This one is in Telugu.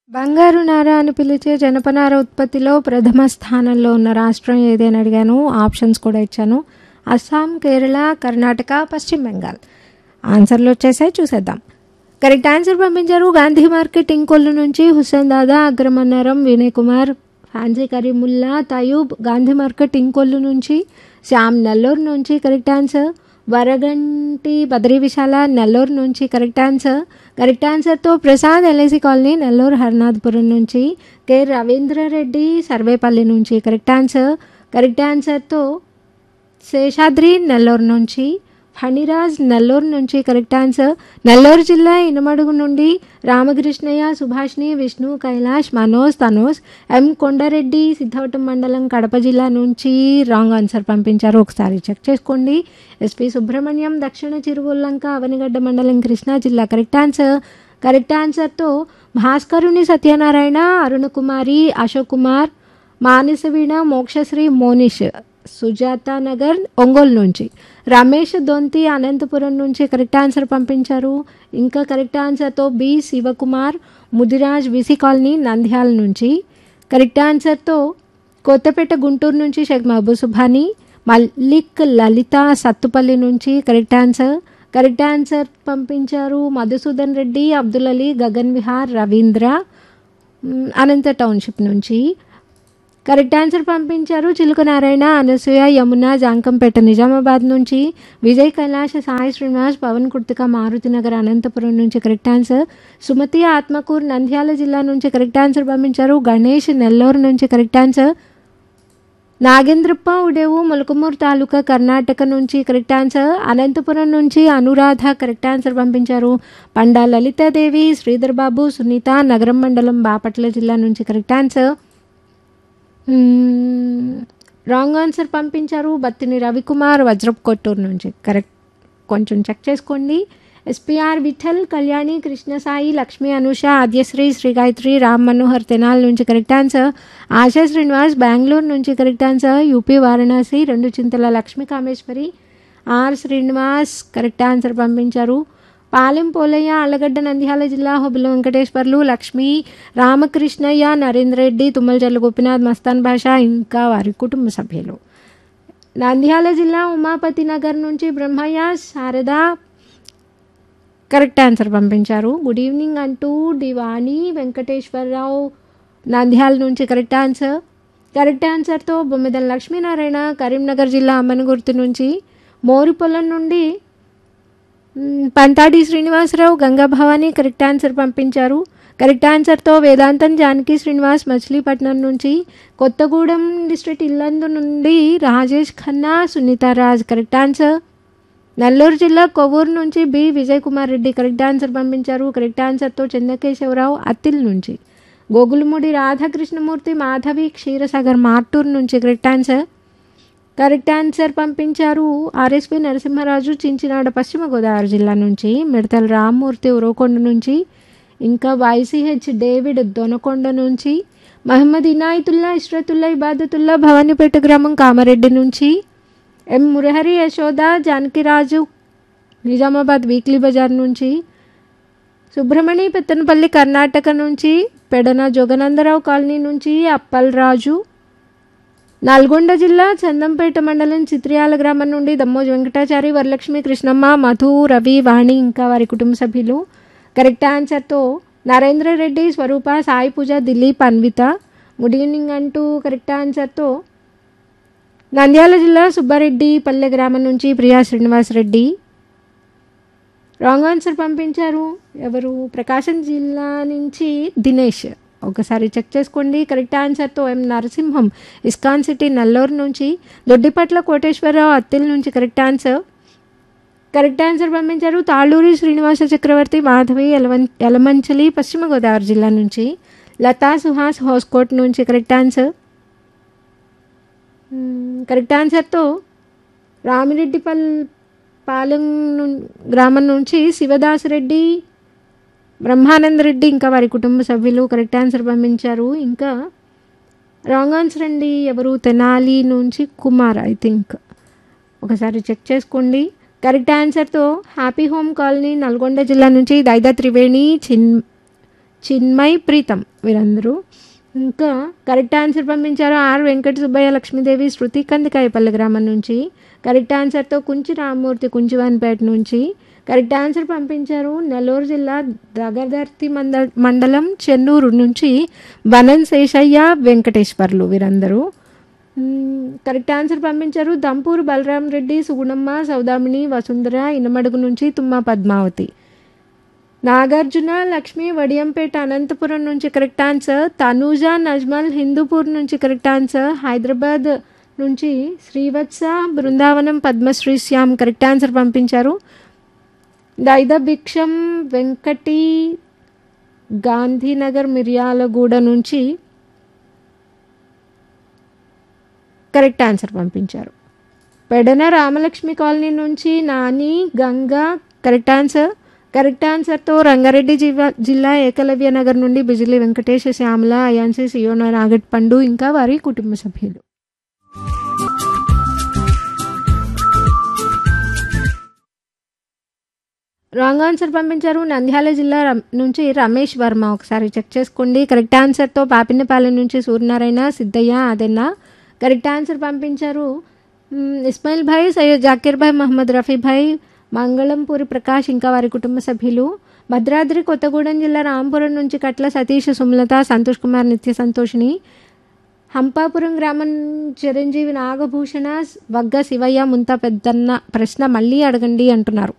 బంగారు నార అని పిలిచే జనపనార ఉత్పత్తిలో ప్రథమ స్థానంలో ఉన్న రాష్ట్రం ఏదని అడిగాను ఆప్షన్స్ కూడా ఇచ్చాను అస్సాం కేరళ కర్ణాటక పశ్చిమ బెంగాల్ ఆన్సర్లు వచ్చేసాయి చూసేద్దాం కరెక్ట్ ఆన్సర్ పంపించారు గాంధీ మార్కెట్ ఇంకొల్లు నుంచి హుస్సేన్ దాదా అగ్రమన్నారం వినయ్ కుమార్ ఫ్యాన్సీ కరీముల్లా తయూబ్ గాంధీ మార్కెట్ ఇంకొల్లు నుంచి శ్యామ్ నెల్లూరు నుంచి కరెక్ట్ ఆన్సర్ వరగంటి బద్రీ విశాల నెల్లూరు నుంచి కరెక్ట్ ఆన్సర్ కరెక్ట్ ఆన్సర్తో ప్రసాద్ ఎల్ఐసి కాలనీ నెల్లూరు హర్నాథపురం నుంచి కె రవీంద్రారెడ్డి సర్వేపల్లి నుంచి కరెక్ట్ ఆన్సర్ కరెక్ట్ ఆన్సర్తో శేషాద్రి నెల్లూరు నుంచి ఫణిరాజ్ నెల్లూరు నుంచి కరెక్ట్ ఆన్సర్ నెల్లూరు జిల్లా ఇనమడుగు నుండి రామకృష్ణయ్య సుభాష్ని విష్ణు కైలాష్ మనోజ్ తనోజ్ ఎం కొండారెడ్డి సిద్ధవటం మండలం కడప జిల్లా నుంచి రాంగ్ ఆన్సర్ పంపించారు ఒకసారి చెక్ చేసుకోండి ఎస్పి సుబ్రహ్మణ్యం దక్షిణ చిరువుల్లంక అవనిగడ్డ మండలం కృష్ణా జిల్లా కరెక్ట్ ఆన్సర్ కరెక్ట్ ఆన్సర్తో భాస్కరుని సత్యనారాయణ అరుణ కుమారి అశోక్ కుమార్ మానసవీణ మోక్షశ్రీ మోనిష్ సుజాత నగర్ ఒంగోలు నుంచి రమేష్ దొంతి అనంతపురం నుంచి కరెక్ట్ ఆన్సర్ పంపించారు ఇంకా కరెక్ట్ ఆన్సర్తో B Sivakumar Mudiraj VC colony Nandyal నుంచి కరెక్ట్ ఆన్సర్తో కొత్తపేట గుంటూరు నుంచి షేక్ మహబూబ్ సుభాని మల్లిక్ లలిత సత్తుపల్లి నుంచి కరెక్ట్ ఆన్సర్ కరెక్ట్ ఆన్సర్ పంపించారు మధుసూదన్ రెడ్డి అబ్దుల్ అలీ గగన్ విహార్ రవీంద్ర మ్, అనంత టౌన్షిప్ నుంచి కరెక్ట్ ఆన్సర్ పంపించారు చిలుక నారాయణ అనసూయ యమున జాంకంపేట నిజామాబాద్ నుంచి విజయ్ కైలాష్ సాయి శ్రీనివాస్ పవన్ కుర్తిక మారుతినగర్ అనంతపురం నుంచి కరెక్ట్ ఆన్సర్ సుమతి ఆత్మకూర్ నంద్యాల జిల్లా నుంచి కరెక్ట్ ఆన్సర్ పంపించారు గణేష్ నెల్లూరు నుంచి కరెక్ట్ ఆన్సర్ నాగేంద్రప్ప ఉడేవు మొలకమూరు తాలూకా కర్ణాటక నుంచి కరెక్ట్ ఆన్సర్ అనంతపురం నుంచి అనురాధ కరెక్ట్ ఆన్సర్ పంపించారు పండా లలితాదేవి శ్రీధర్ బాబు సునీత నగరం మండలం బాపట్ల జిల్లా నుంచి కరెక్ట్ ఆన్సర్ రాంగ్ ఆన్సర్ పంపించారు బత్తిని రవికుమార్ వజ్రప్ కొట్టూరు నుంచి కరెక్ట్ కొంచెం చెక్ చేసుకోండి ఎస్పీఆర్ విఠల్ కళ్యాణి కృష్ణసాయి లక్ష్మి అనుష ఆద్యశ్రీ శ్రీ గాయత్రి రామ్ మనోహర్ తెనాల్ నుంచి కరెక్ట్ ఆన్సర్ ఆశా శ్రీనివాస్ బెంగళూరు నుంచి కరెక్ట్ ఆన్సర్ యూపీ వారణాసి రెండు Chintala Lakshmi Kameswari R Srinivas correct answer పంపించారు పాలెం పోలయ్య అల్లగడ్డ నంద్యాల జిల్లా హొబిల వెంకటేశ్వర్లు లక్ష్మి రామకృష్ణయ్య నరేంద్ర రెడ్డి తుమ్మలజల్లు గోపినాథ్ మస్తాన్ భాష ఇంకా వారి కుటుంబ సభ్యులు నంద్యాల జిల్లా ఉమాపతి నగర్ నుంచి బ్రహ్మయ్య శారద కరెక్ట్ ఆన్సర్ పంపించారు గుడ్ ఈవినింగ్ అంటూ డివాణి వెంకటేశ్వరరావు నంద్యాల నుంచి కరెక్ట్ ఆన్సర్ కరెక్ట్ ఆన్సర్తో బొమ్మిదల లక్ష్మీనారాయణ కరీంనగర్ జిల్లా అమ్మనగుర్తు నుంచి మోరుపొలం నుండి మ్, పంతాడి శ్రీనివాసరావు గంగా భవాని కరెక్ట్ ఆన్సర్ పంపించారు కరెక్ట్ ఆన్సర్తో వేదాంతం జానకి శ్రీనివాస్ మచిలీపట్నం నుంచి కొత్తగూడెం డిస్ట్రిక్ట్ ఇల్లందు నుండి రాజేష్ ఖన్నా సునీత రాజ్ కరెక్ట్ ఆన్సర్ నెల్లూరు జిల్లా కొవ్వూరు నుంచి B Vijay Kumar Reddy correct answer పంపించారు కరెక్ట్ ఆన్సర్తో చంద్రకేశవరావు అత్తిల్ నుంచి గోగులమూడి రాధాకృష్ణమూర్తి మాధవి క్షీరసాగర్ మార్టూర్ నుంచి కరెక్ట్ ఆన్సర్ కరెక్ట్ ఆన్సర్ పంపించారు ఆర్ఎస్పి నరసింహరాజు చించినాడ పశ్చిమ గోదావరి జిల్లా నుంచి మిడతల రామ్మూర్తి ఉరవకొండ నుంచి ఇంకా వైసీహెచ్ డేవిడ్ దొనకొండ నుంచి మహమ్మద్ ఇనాయతుల్లా ఇష్రతుల్లా ఇబాదతుల్లా భవానీపేట గ్రామం కామారెడ్డి నుంచి ఎం మురహరి యశోద జానకిరాజు నిజామాబాద్ వీక్లీ బజార్ నుంచి సుబ్రహ్మణి పెత్తనపల్లి కర్ణాటక నుంచి పెడన జోగనందరావు కాలనీ నుంచి అప్పల్ రాజు నల్గొండ జిల్లా చందంపేట మండలం చిత్రియాల గ్రామం నుండి దమ్మోజు వెంకటాచారి వరలక్ష్మి కృష్ణమ్మ మధు రవి వాణి ఇంకా వారి కుటుంబ సభ్యులు కరెక్ట్ ఆన్సర్తో నరేంద్ర రెడ్డి స్వరూప సాయి పూజ దిలీప్ అన్విత గుడ్ ఈవినింగ్ అంటూ కరెక్ట్ ఆన్సర్తో నంద్యాల జిల్లా సుబ్బారెడ్డి పల్లె గ్రామం నుంచి ప్రియా శ్రీనివాస్ రెడ్డి రాంగ్ ఆన్సర్ పంపించారు ఎవరు ప్రకాశం జిల్లా నుంచి దినేష్ ఒకసారి చెక్ చేసుకోండి కరెక్ట్ ఆన్సర్తో ఎం నరసింహం ఇస్కాన్ సిటీ నెల్లూరు నుంచి దొడ్డిపట్ల కోటేశ్వరరావు అత్తిల్ నుంచి కరెక్ట్ ఆన్సర్ కరెక్ట్ ఆన్సర్ పంపించారు తాళూరి శ్రీనివాస చక్రవర్తి మాధవి ఎలవన్ ఎలమంచలి పశ్చిమ గోదావరి జిల్లా నుంచి లతా సుహాస్ హోస్కోట్ నుంచి కరెక్ట్ ఆన్సర్ మ్మ్, కరెక్ట్ ఆన్సర్తో రామిరెడ్డిపల్ పాలెం ను- గ్రామం నుంచి శివదాస్ రెడ్డి బ్రహ్మానంద రెడ్డి ఇంకా వారి కుటుంబ సభ్యులు కరెక్ట్ ఆన్సర్ పంపించారు ఇంకా రాంగ్ ఆన్సర్ అండి ఎవరు తెనాలి నుంచి కుమార్ ఐ థింక్ ఒకసారి చెక్ చేసుకోండి కరెక్ట్ ఆన్సర్తో హ్యాపీ హోమ్ కాలనీ నల్గొండ జిల్లా నుంచి దైదా త్రివేణి చిన్ చిన్మయ్ ప్రీతం వీరందరూ ఇంకా కరెక్ట్ ఆన్సర్ పంపించారు ఆర్ వెంకట సుబ్బయ్య లక్ష్మీదేవి శృతి కందికాయపల్లి గ్రామం నుంచి కరెక్ట్ ఆన్సర్తో కుంచి రామ్మూర్తి కుంచివాన్పేట నుంచి కరెక్ట్ ఆన్సర్ పంపించారు నెల్లూరు జిల్లా దగదర్తి మంద మండలం చెన్నూరు నుంచి వనం శేషయ్య వెంకటేశ్వర్లు వీరందరూ మ్మ్, కరెక్ట్ ఆన్సర్ పంపించారు దంపూరు బలరాం రెడ్డి సుగుణమ్మ సౌదామిని వసుంధర ఇనమడుగు నుంచి తుమ్మ పద్మావతి నాగార్జున లక్ష్మి వడియంపేట అనంతపురం నుంచి కరెక్ట్ ఆన్సర్ తనూజ నజ్మల్ హిందూపూర్ నుంచి కరెక్ట్ ఆన్సర్ హైదరాబాద్ నుంచి శ్రీవత్స బృందావనం పద్మశ్రీ శ్యామ్ కరెక్ట్ ఆన్సర్ పంపించారు దైద భిక్షం వెంకటి గాంధీనగర్ మిర్యాలగూడ నుంచి కరెక్ట్ ఆన్సర్ పంపించారు పెడన రామలక్ష్మి కాలనీ నుంచి Nani Ganga correct answer correct ఆన్సర్తో రంగారెడ్డి జిల్లా జిల్లా ఏకలవ్య నగర్ నుండి బిజిలి వెంకటేశ శ్యామల అయాన్సి సియోన నాగట్ పండు ఇంకా వారి కుటుంబ సభ్యులు రాంగ్ ఆన్సర్ పంపించారు నంద్యాల జిల్లా రమ్- నుంచి రమేష్ వర్మ ఒకసారి చెక్ చేసుకోండి కరెక్ట్ ఆన్సర్తో పాపినపాలెం నుంచి సూర్యనారాయణ సిద్ధయ్య అదెన్న కరెక్ట్ ఆన్సర్ పంపించారు మ్, ఇస్మాయిల్ భాయ్ సయ్యద్ జాకీర్ భాయ్ మహమ్మద్ రఫీ భాయ్ మంగళంపూరి ప్రకాష్ ఇంకా వారి కుటుంబ సభ్యులు భద్రాద్రి కొత్తగూడెం జిల్లా రాంపురం నుంచి కట్ల సతీష్ సుమలత సంతోష్ కుమార్ నిత్య సంతోషిని హంపాపురం గ్రామం చిరంజీవి నాగభూషణ వగ్గ శివయ్య ముంత పెద్దన్న ప్రశ్న మళ్ళీ అడగండి అంటున్నారు